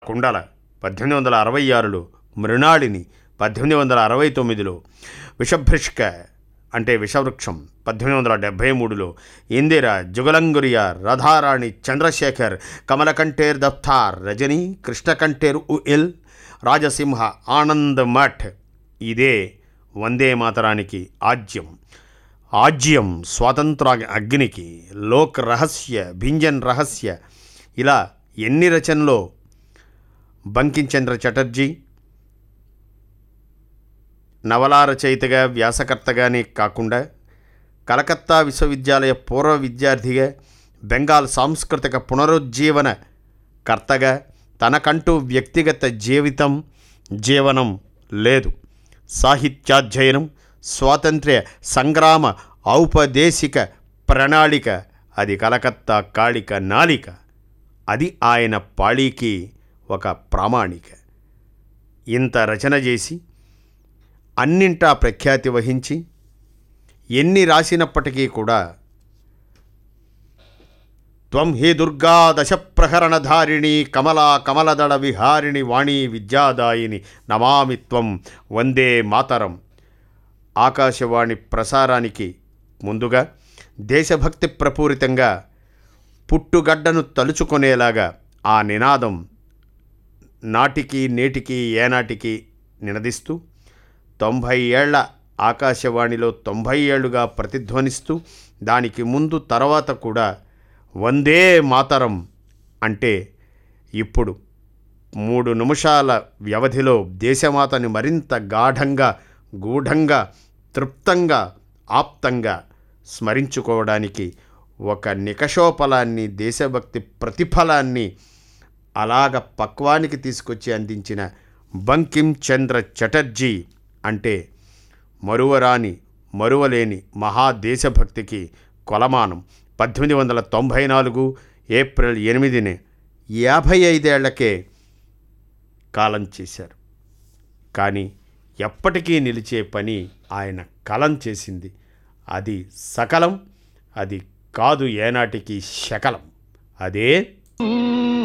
కుండల పద్దెనిమిది వందల అరవై ఆరులో మృణాళిని పద్దెనిమిది వందల అరవై తొమ్మిదిలో విషభృష్క అంటే విషవృక్షం పద్దెనిమిది వందల డెబ్భై మూడులో ఇందిర జుగలంగురియ రథారాణి చంద్రశేఖర్ కమలకంఠేర్ దఫ్తార్ రజనీ కృష్ణకంఠేర్ ఉయిల్ రాజసింహ ఆనంద్ మఠ్ ఇదే వందే మాతరానికి ఆజ్యం ఆజ్యం స్వాతంత్ర అగ్నికి లోక్ రహస్య భింజన్ రహస్య ఇలా ఎన్ని రచనలో బంకించంద్ర చటర్జీ నవలా రచయితగా వ్యాసకర్తగానే కాకుండా కలకత్తా విశ్వవిద్యాలయ పూర్వ విద్యార్థిగా బెంగాల్ సాంస్కృతిక పునరుజ్జీవన కర్తగా తనకంటూ వ్యక్తిగత జీవితం జీవనం లేదు సాహిత్యాధ్యయనం స్వాతంత్ర్య సంగ్రామ ఔపదేశిక ప్రణాళిక అది కలకత్తా కాళిక నాలిక అది ఆయన పాళీకి ఒక ప్రామాణిక ఇంత రచన చేసి అన్నింటా ప్రఖ్యాతి వహించి ఎన్ని రాసినప్పటికీ కూడా త్వం హే దుర్గా దశప్రహరణధారిణి కమలా కమలదళ విహారిణి వాణి విద్యాదాయిని నమామి త్వం వందే మాతరం ఆకాశవాణి ప్రసారానికి ముందుగా దేశభక్తి ప్రపూరితంగా పుట్టుగడ్డను తలుచుకునేలాగా ఆ నినాదం నాటికి నేటికి ఏనాటికి నినదిస్తూ తొంభై ఏళ్ల ఆకాశవాణిలో తొంభై ఏళ్లుగా ప్రతిధ్వనిస్తూ దానికి ముందు తర్వాత కూడా వందే మాతరం అంటే ఇప్పుడు మూడు నిమిషాల వ్యవధిలో దేశమాతని మరింత గాఢంగా గూఢంగా తృప్తంగా ఆప్తంగా స్మరించుకోవడానికి ఒక నికషోపలాన్ని దేశభక్తి ప్రతిఫలాన్ని అలాగ పక్వానికి తీసుకొచ్చి అందించిన బంకిం చంద్ర చటర్జీ అంటే మరువరాని మరువలేని మహాదేశభక్తికి కొలమానం పద్దెనిమిది వందల తొంభై నాలుగు ఏప్రిల్ ఎనిమిదిని యాభై ఐదేళ్లకే కాలం చేశారు కానీ ఎప్పటికీ నిలిచే పని ఆయన కలం చేసింది అది సకలం అది కాదు ఏనాటికి శకలం అదే